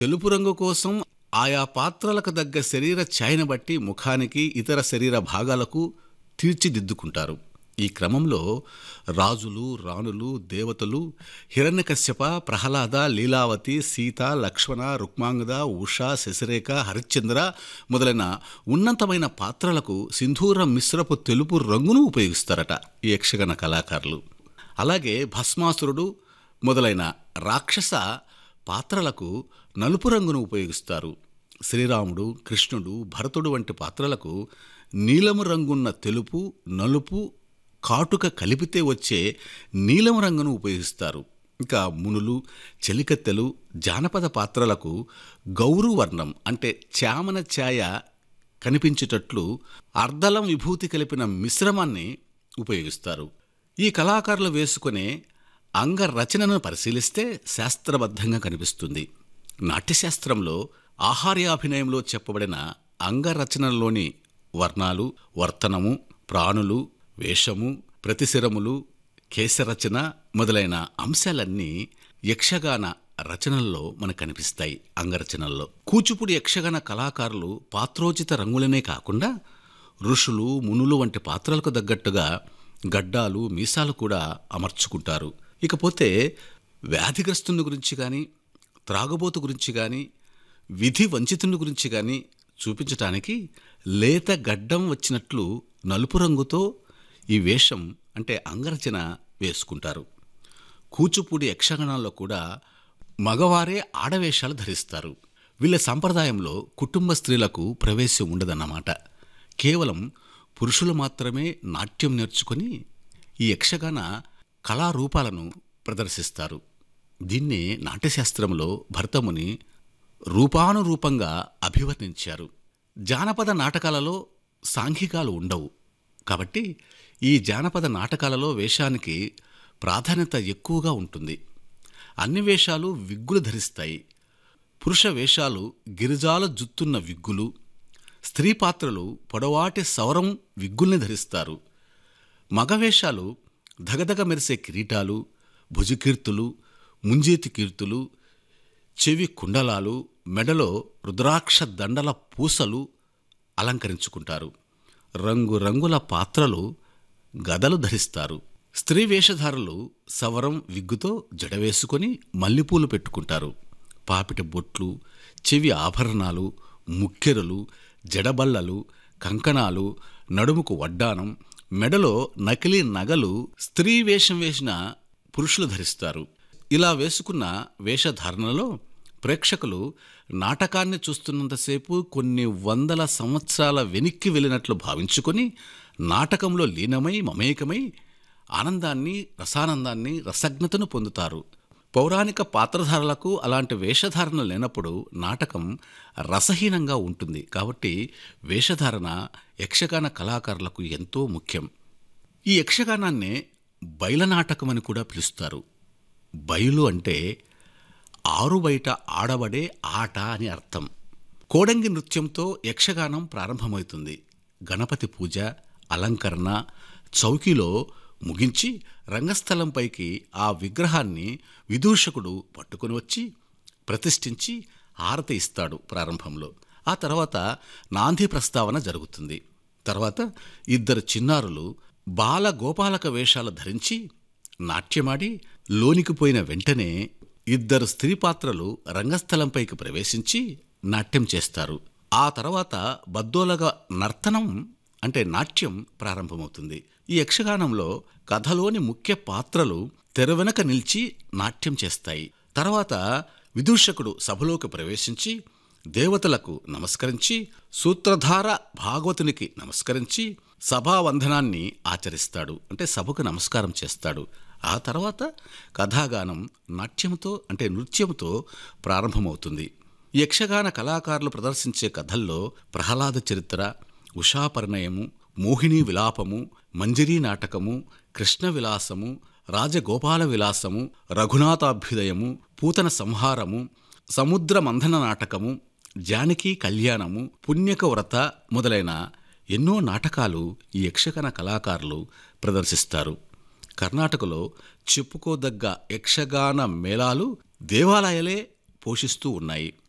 తెలుపు రంగు కోసం ఆయా పాత్రలకు దగ్గ శరీర ఛాయను బట్టి ముఖానికి ఇతర శరీర భాగాలకు తీర్చిదిద్దుకుంటారు ఈ క్రమంలో రాజులు రాణులు దేవతలు హిరణ్యకశ్యప ప్రహ్లాద లీలావతి సీత లక్ష్మణ రుక్మాంగద ఉషా శశిరేఖ హరిశ్చంద్ర మొదలైన ఉన్నతమైన పాత్రలకు సింధూర మిశ్రపు తెలుపు రంగును ఉపయోగిస్తారట ఈ యక్షగణ కళాకారులు అలాగే భస్మాసురుడు మొదలైన రాక్షస పాత్రలకు నలుపు రంగును ఉపయోగిస్తారు శ్రీరాముడు కృష్ణుడు భరతుడు వంటి పాత్రలకు నీలము రంగున్న తెలుపు నలుపు కాటుక కలిపితే వచ్చే నీలం రంగును ఉపయోగిస్తారు ఇంకా మునులు చెలికత్తెలు జానపద పాత్రలకు గౌరు వర్ణం అంటే చామన ఛాయ కనిపించేటట్లు అర్ధలం విభూతి కలిపిన మిశ్రమాన్ని ఉపయోగిస్తారు ఈ కళాకారులు వేసుకునే అంగరచనను పరిశీలిస్తే శాస్త్రబద్ధంగా కనిపిస్తుంది నాట్యశాస్త్రంలో ఆహార్యాభినయంలో చెప్పబడిన అంగరచనలోని వర్ణాలు వర్తనము ప్రాణులు వేషము ప్రతిశిరములు కేశరచన మొదలైన అంశాలన్నీ యక్షగాన రచనల్లో మనకు కనిపిస్తాయి అంగరచనల్లో కూచిపూడి యక్షగాన కళాకారులు పాత్రోచిత రంగులనే కాకుండా ఋషులు మునులు వంటి పాత్రలకు తగ్గట్టుగా గడ్డాలు మీసాలు కూడా అమర్చుకుంటారు ఇకపోతే వ్యాధిగ్రస్తుని గురించి కానీ త్రాగబోతు గురించి కానీ విధి వంచితుని గురించి కానీ చూపించటానికి లేత గడ్డం వచ్చినట్లు నలుపు రంగుతో ఈ వేషం అంటే అంగరచన వేసుకుంటారు కూచిపూడి యక్షగణాల్లో కూడా మగవారే ఆడవేషాలు ధరిస్తారు వీళ్ళ సంప్రదాయంలో కుటుంబ స్త్రీలకు ప్రవేశం ఉండదన్నమాట కేవలం పురుషులు మాత్రమే నాట్యం నేర్చుకొని ఈ యక్షగాన కళారూపాలను ప్రదర్శిస్తారు దీన్నే నాట్యశాస్త్రంలో భరతముని రూపానురూపంగా అభివర్ణించారు జానపద నాటకాలలో సాంఘికాలు ఉండవు కాబట్టి ఈ జానపద నాటకాలలో వేషానికి ప్రాధాన్యత ఎక్కువగా ఉంటుంది అన్ని వేషాలు విగ్గులు ధరిస్తాయి పురుష వేషాలు గిరిజాల జుత్తున్న విగ్గులు స్త్రీ పాత్రలు పొడవాటి సౌరం విగ్గుల్ని ధరిస్తారు మగవేషాలు ధగధగ మెరిసే కిరీటాలు భుజకీర్తులు ముంజేతి కీర్తులు చెవి కుండలాలు మెడలో రుద్రాక్ష దండల పూసలు అలంకరించుకుంటారు రంగురంగుల పాత్రలు గదలు ధరిస్తారు స్త్రీ వేషధారులు సవరం విగ్గుతో జడవేసుకొని మల్లెపూలు పెట్టుకుంటారు పాపిట బొట్లు చెవి ఆభరణాలు ముక్కెరలు జడబల్లలు కంకణాలు నడుముకు వడ్డానం మెడలో నకిలీ నగలు స్త్రీ వేషం వేసిన పురుషులు ధరిస్తారు ఇలా వేసుకున్న వేషధారణలో ప్రేక్షకులు నాటకాన్ని చూస్తున్నంతసేపు కొన్ని వందల సంవత్సరాల వెనక్కి వెళ్ళినట్లు భావించుకొని నాటకంలో లీనమై మమేకమై ఆనందాన్ని రసానందాన్ని రసజ్ఞతను పొందుతారు పౌరాణిక పాత్రధారులకు అలాంటి వేషధారణ లేనప్పుడు నాటకం రసహీనంగా ఉంటుంది కాబట్టి వేషధారణ యక్షగాన కళాకారులకు ఎంతో ముఖ్యం ఈ యక్షగానాన్నే బయలనాటకం అని కూడా పిలుస్తారు బయలు అంటే ఆరు బయట ఆడబడే ఆట అని అర్థం కోడంగి నృత్యంతో యక్షగానం ప్రారంభమవుతుంది గణపతి పూజ అలంకరణ చౌకీలో ముగించి రంగస్థలంపైకి ఆ విగ్రహాన్ని విదూషకుడు పట్టుకుని వచ్చి ప్రతిష్ఠించి హారతి ఇస్తాడు ప్రారంభంలో ఆ తర్వాత నాంది ప్రస్తావన జరుగుతుంది తర్వాత ఇద్దరు చిన్నారులు బాల గోపాలక వేషాలు ధరించి నాట్యమాడి లోనికి పోయిన వెంటనే ఇద్దరు స్త్రీ పాత్రలు రంగస్థలంపైకి ప్రవేశించి నాట్యం చేస్తారు ఆ తర్వాత బద్దోలగా నర్తనం అంటే నాట్యం ప్రారంభమవుతుంది ఈ యక్షగానంలో కథలోని ముఖ్య పాత్రలు తెర వెనక నిలిచి నాట్యం చేస్తాయి తర్వాత విదూషకుడు సభలోకి ప్రవేశించి దేవతలకు నమస్కరించి సూత్రధార భాగవతునికి నమస్కరించి సభావందనాన్ని ఆచరిస్తాడు అంటే సభకు నమస్కారం చేస్తాడు ఆ తర్వాత కథాగానం నాట్యంతో అంటే నృత్యంతో ప్రారంభమవుతుంది యక్షగాన కళాకారులు ప్రదర్శించే కథల్లో ప్రహ్లాద చరిత్ర ఉషాపరిణయము మోహిని విలాపము మంజరీ నాటకము కృష్ణ విలాసము రాజగోపాల విలాసము రఘునాథాభ్యుదయము పూతన సంహారము సముద్ర మంథన నాటకము జానకి కళ్యాణము పుణ్యక వ్రత మొదలైన ఎన్నో నాటకాలు ఈ యక్షగాన కళాకారులు ప్రదర్శిస్తారు కర్ణాటకలో చెప్పుకోదగ్గ యక్షగాన మేళాలు దేవాలయాలే పోషిస్తూ ఉన్నాయి